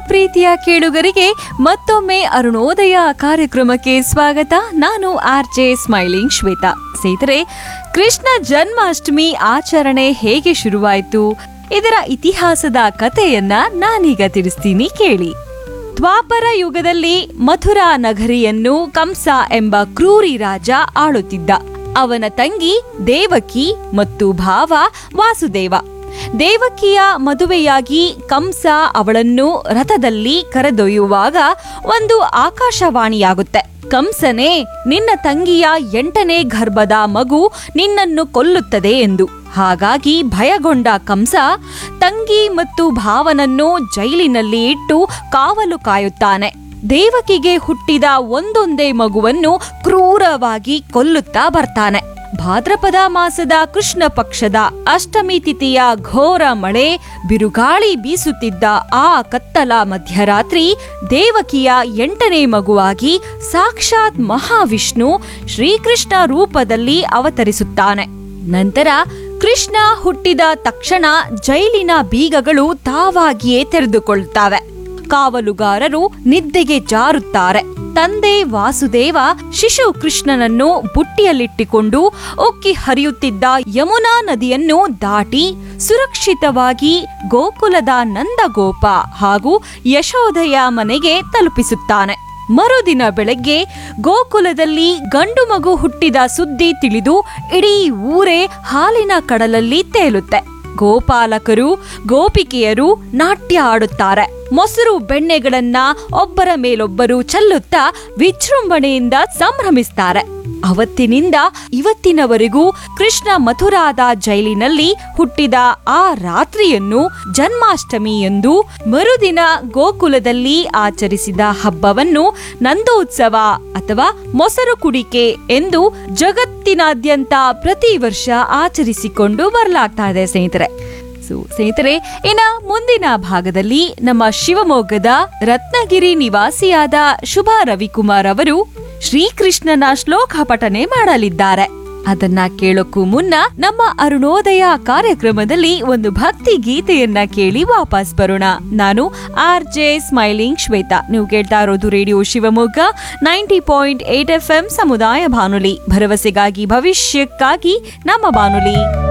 ಪ್ರೀತಿಯ ಕೇಳುಗರಿಗೆ ಮತ್ತೊಮ್ಮೆ ಅರುಣೋದಯ ಕಾರ್ಯಕ್ರಮಕ್ಕೆ ಸ್ವಾಗತ ನಾನು ಆರ್ ಜೆ ಸ್ಮೈಲಿಂಗ್ ಶ್ವೇತಾ ಸ್ನೇಹಿತರೆ ಕೃಷ್ಣ ಜನ್ಮಾಷ್ಟಮಿ ಆಚರಣೆ ಹೇಗೆ ಶುರುವಾಯಿತು ಇದರ ಇತಿಹಾಸದ ಕಥೆಯನ್ನ ನಾನೀಗ ತಿಳಿಸ್ತೀನಿ ಕೇಳಿ ದ್ವಾಪರ ಯುಗದಲ್ಲಿ ಮಥುರಾ ನಗರಿಯನ್ನು ಕಂಸ ಎಂಬ ಕ್ರೂರಿ ರಾಜ ಆಳುತ್ತಿದ್ದ ಅವನ ತಂಗಿ ದೇವಕಿ ಮತ್ತು ಭಾವ ವಾಸುದೇವ ದೇವಕಿಯ ಮದುವೆಯಾಗಿ ಕಂಸ ಅವಳನ್ನು ರಥದಲ್ಲಿ ಕರೆದೊಯ್ಯುವಾಗ ಒಂದು ಆಕಾಶವಾಣಿಯಾಗುತ್ತೆ ಕಂಸನೇ ನಿನ್ನ ತಂಗಿಯ ಎಂಟನೇ ಗರ್ಭದ ಮಗು ನಿನ್ನನ್ನು ಕೊಲ್ಲುತ್ತದೆ ಎಂದು ಹಾಗಾಗಿ ಭಯಗೊಂಡ ಕಂಸ ತಂಗಿ ಮತ್ತು ಭಾವನನ್ನು ಜೈಲಿನಲ್ಲಿ ಇಟ್ಟು ಕಾವಲು ಕಾಯುತ್ತಾನೆ ದೇವಕಿಗೆ ಹುಟ್ಟಿದ ಒಂದೊಂದೇ ಮಗುವನ್ನು ಕ್ರೂರವಾಗಿ ಕೊಲ್ಲುತ್ತಾ ಬರ್ತಾನೆ ಭಾದ್ರಪದ ಮಾಸದ ಕೃಷ್ಣ ಪಕ್ಷದ ಅಷ್ಟಮಿ ತಿಥಿಯ ಘೋರ ಮಳೆ ಬಿರುಗಾಳಿ ಬೀಸುತ್ತಿದ್ದ ಆ ಕತ್ತಲ ಮಧ್ಯರಾತ್ರಿ ದೇವಕಿಯ ಎಂಟನೇ ಮಗುವಾಗಿ ಸಾಕ್ಷಾತ್ ಮಹಾವಿಷ್ಣು ಶ್ರೀಕೃಷ್ಣ ರೂಪದಲ್ಲಿ ಅವತರಿಸುತ್ತಾನೆ ನಂತರ ಕೃಷ್ಣ ಹುಟ್ಟಿದ ತಕ್ಷಣ ಜೈಲಿನ ಬೀಗಗಳು ತಾವಾಗಿಯೇ ತೆರೆದುಕೊಳ್ಳುತ್ತವೆ ಕಾವಲುಗಾರರು ನಿದ್ದೆಗೆ ಜಾರುತ್ತಾರೆ ತಂದೆ ವಾಸುದೇವ ಶಿಶು ಕೃಷ್ಣನನ್ನು ಬುಟ್ಟಿಯಲ್ಲಿಟ್ಟಿಕೊಂಡು ಉಕ್ಕಿ ಹರಿಯುತ್ತಿದ್ದ ಯಮುನಾ ನದಿಯನ್ನು ದಾಟಿ ಸುರಕ್ಷಿತವಾಗಿ ಗೋಕುಲದ ನಂದಗೋಪ ಹಾಗೂ ಯಶೋದೆಯ ಮನೆಗೆ ತಲುಪಿಸುತ್ತಾನೆ ಮರುದಿನ ಬೆಳಗ್ಗೆ ಗೋಕುಲದಲ್ಲಿ ಗಂಡು ಮಗು ಹುಟ್ಟಿದ ಸುದ್ದಿ ತಿಳಿದು ಇಡೀ ಊರೇ ಹಾಲಿನ ಕಡಲಲ್ಲಿ ತೇಲುತ್ತೆ ಗೋಪಾಲಕರು ಗೋಪಿಕೆಯರು ನಾಟ್ಯ ಆಡುತ್ತಾರೆ ಮೊಸರು ಬೆಣ್ಣೆಗಳನ್ನ ಒಬ್ಬರ ಮೇಲೊಬ್ಬರು ಚೆಲ್ಲುತ್ತಾ ವಿಜೃಂಭಣೆಯಿಂದ ಸಂಭ್ರಮಿಸ್ತಾರೆ ಅವತ್ತಿನಿಂದ ಇವತ್ತಿನವರೆಗೂ ಕೃಷ್ಣ ಮಥುರಾದ ಜೈಲಿನಲ್ಲಿ ಹುಟ್ಟಿದ ಆ ರಾತ್ರಿಯನ್ನು ಜನ್ಮಾಷ್ಟಮಿ ಎಂದು ಮರುದಿನ ಗೋಕುಲದಲ್ಲಿ ಆಚರಿಸಿದ ಹಬ್ಬವನ್ನು ನಂದೋತ್ಸವ ಅಥವಾ ಮೊಸರು ಕುಡಿಕೆ ಎಂದು ಜಗತ್ತಿನಾದ್ಯಂತ ಪ್ರತಿ ವರ್ಷ ಆಚರಿಸಿಕೊಂಡು ಬರಲಾಗ್ತಾ ಇದೆ ಸ್ನೇಹಿತರೆ ಸೊ ಸ್ನೇಹಿತರೆ ಇನ್ನ ಮುಂದಿನ ಭಾಗದಲ್ಲಿ ನಮ್ಮ ಶಿವಮೊಗ್ಗದ ರತ್ನಗಿರಿ ನಿವಾಸಿಯಾದ ಶುಭಾ ರವಿಕುಮಾರ್ ಅವರು ಶ್ರೀಕೃಷ್ಣನ ಶ್ಲೋಕ ಪಠನೆ ಮಾಡಲಿದ್ದಾರೆ ಅದನ್ನ ಕೇಳೋಕ್ಕೂ ಮುನ್ನ ನಮ್ಮ ಅರುಣೋದಯ ಕಾರ್ಯಕ್ರಮದಲ್ಲಿ ಒಂದು ಭಕ್ತಿ ಗೀತೆಯನ್ನ ಕೇಳಿ ವಾಪಸ್ ಬರೋಣ ನಾನು ಆರ್ ಜೆ ಸ್ಮೈಲಿಂಗ್ ಶ್ವೇತಾ ನೀವು ಕೇಳ್ತಾ ಇರೋದು radio Shivamogga ninety point eight F M ಸಮುದಾಯ ಬಾನುಲಿ ಭರವಸೆಗಾಗಿ ಭವಿಷ್ಯಕ್ಕಾಗಿ ನಮ್ಮ ಬಾನುಲಿ